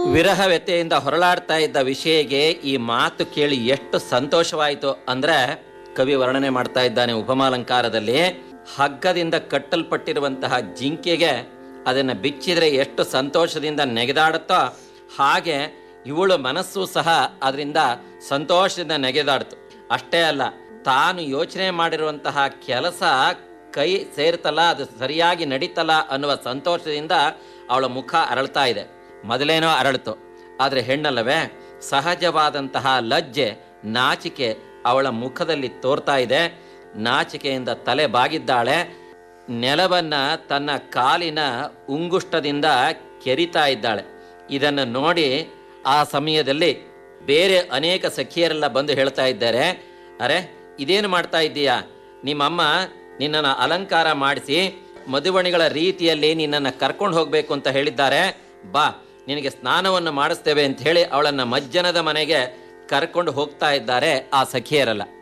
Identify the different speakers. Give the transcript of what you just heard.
Speaker 1: ವಿರಹ ವ್ಯತೆಯಿಂದ ಹೊರಳಾಡ್ತಾ ಇದ್ದ ವಿಷಯಗೆ ಈ ಮಾತು ಕೇಳಿ ಎಷ್ಟು ಸಂತೋಷವಾಯಿತು ಅಂದ್ರೆ ಕವಿ ವರ್ಣನೆ ಮಾಡ್ತಾ ಇದ್ದಾನೆ ಉಪಮಾಲಂಕಾರದಲ್ಲಿ ಹಗ್ಗದಿಂದ ಕಟ್ಟಲ್ಪಟ್ಟಿರುವಂತಹ ಜಿಂಕೆಗೆ ಅದನ್ನ ಬಿಚ್ಚಿದ್ರೆ ಎಷ್ಟು ಸಂತೋಷದಿಂದ ನೆಗೆದಾಡುತ್ತೋ ಹಾಗೆ ಇವಳು ಮನಸ್ಸು ಸಹ ಅದರಿಂದ ಸಂತೋಷದಿಂದ ನೆಗೆದಾಡ್ತು ಅಷ್ಟೇ ಅಲ್ಲ ತಾನು ಯೋಚನೆ ಮಾಡಿರುವಂತಹ ಕೆಲಸ ಕೈ ಸೇರ್ತಲ್ಲ ಅದು ಸರಿಯಾಗಿ ನಡೀತಲ್ಲ ಅನ್ನುವ ಸಂತೋಷದಿಂದ ಅವಳ ಮುಖ ಅರಳ್ತಾ ಇದೆ ಮೊದಲೇನೋ ಅರಳಿತು ಆದರೆ ಹೆಣ್ಣಲ್ಲವೇ ಸಹಜವಾದಂತಹ ಲಜ್ಜೆ ನಾಚಿಕೆ ಅವಳ ಮುಖದಲ್ಲಿ ತೋರ್ತಾ ಇದೆ ನಾಚಿಕೆಯಿಂದ ತಲೆ ಬಾಗಿದ್ದಾಳೆ ನೆಲವನ್ನ ತನ್ನ ಕಾಲಿನ ಉಂಗುಷ್ಟದಿಂದ ಕೆರಿತಾ ಇದ್ದಾಳೆ ಇದನ್ನು ನೋಡಿ ಆ ಸಮಯದಲ್ಲಿ ಬೇರೆ ಅನೇಕ ಸಖಿಯರೆಲ್ಲ ಬಂದು ಹೇಳ್ತಾ ಇದ್ದಾರೆ ಅರೆ ಇದೇನು ಮಾಡ್ತಾ ಇದ್ದೀಯಾ ನಿಮ್ಮಮ್ಮ ನಿನ್ನನ್ನು ಅಲಂಕಾರ ಮಾಡಿಸಿ ಮಧುವಣಿಗಳ ರೀತಿಯಲ್ಲಿ ನಿನ್ನನ್ನು ಕರ್ಕೊಂಡು ಹೋಗಬೇಕು ಅಂತ ಹೇಳಿದ್ದಾರೆ ಬಾ ನಿನಗೆ ಸ್ನಾನವನ್ನು ಮಾಡಿಸ್ತೇವೆ ಅಂತ ಹೇಳಿ ಅವಳನ್ನು ಮಜ್ಜನದ ಮನೆಗೆ ಕರ್ಕೊಂಡು ಹೋಗ್ತಾ ಇದ್ದಾರೆ ಆ ಸಖಿಯರೆಲ್ಲ